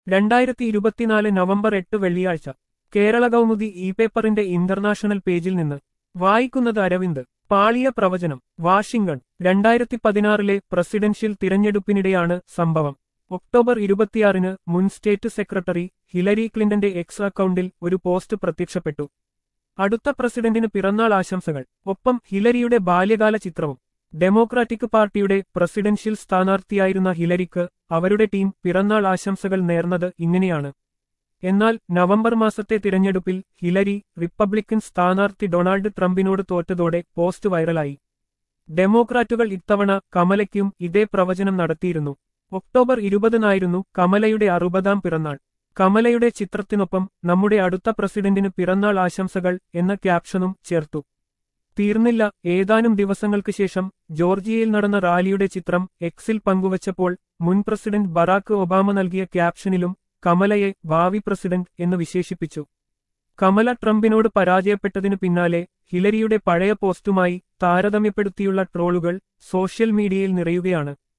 രണ്ടായിരത്തി ഇരുപത്തിനാല് നവംബർ എട്ട് വെള്ളിയാഴ്ച കേരള കൗമുദി ഇ പേപ്പറിന്റെ ഇന്റർനാഷണൽ പേജിൽ നിന്ന് വായിക്കുന്നത് അരവിന്ദ് പാളിയ പ്രവചനം വാഷിംഗ്ടൺ രണ്ടായിരത്തി പതിനാറിലെ പ്രസിഡൻഷ്യൽ തിരഞ്ഞെടുപ്പിനിടെയാണ് സംഭവം ഒക്ടോബർ ഇരുപത്തിയാറിന് മുൻ സ്റ്റേറ്റ് സെക്രട്ടറി ഹിലരി ക്ലിന്റന്റെ എക്സ് അക്കൗണ്ടിൽ ഒരു പോസ്റ്റ് പ്രത്യക്ഷപ്പെട്ടു അടുത്ത പ്രസിഡന്റിന് പിറന്നാൾ ആശംസകൾ ഒപ്പം ഹിലരിയുടെ ബാല്യകാല ചിത്രവും ഡെമോക്രാറ്റിക് പാർട്ടിയുടെ പ്രസിഡൻഷ്യൽ സ്ഥാനാർത്ഥിയായിരുന്ന ഹിലരിക്ക് അവരുടെ ടീം പിറന്നാൾ ആശംസകൾ നേർന്നത് ഇങ്ങനെയാണ് എന്നാൽ നവംബർ മാസത്തെ തിരഞ്ഞെടുപ്പിൽ ഹിലരി റിപ്പബ്ലിക്കൻ സ്ഥാനാർത്ഥി ഡൊണാൾഡ് ട്രംപിനോട് തോറ്റതോടെ പോസ്റ്റ് വൈറലായി ഡെമോക്രാറ്റുകൾ ഇത്തവണ കമലയ്ക്കും ഇതേ പ്രവചനം നടത്തിയിരുന്നു ഒക്ടോബർ ഇരുപതിനായിരുന്നു കമലയുടെ അറുപതാം പിറന്നാൾ കമലയുടെ ചിത്രത്തിനൊപ്പം നമ്മുടെ അടുത്ത പ്രസിഡന്റിന് പിറന്നാൾ ആശംസകൾ എന്ന ക്യാപ്ഷനും ചേർത്തു തീർന്നില്ല ഏതാനും ദിവസങ്ങൾക്ക് ശേഷം ജോർജിയയിൽ നടന്ന റാലിയുടെ ചിത്രം എക്സിൽ പങ്കുവച്ചപ്പോൾ മുൻ പ്രസിഡന്റ് ബറാക്ക് ഒബാമ നൽകിയ ക്യാപ്ഷനിലും കമലയെ ഭാവി പ്രസിഡന്റ് എന്ന് വിശേഷിപ്പിച്ചു കമല ട്രംപിനോട് പരാജയപ്പെട്ടതിനു പിന്നാലെ ഹിലരിയുടെ പഴയ പോസ്റ്റുമായി താരതമ്യപ്പെടുത്തിയുള്ള ട്രോളുകൾ സോഷ്യൽ മീഡിയയിൽ നിറയുകയാണ്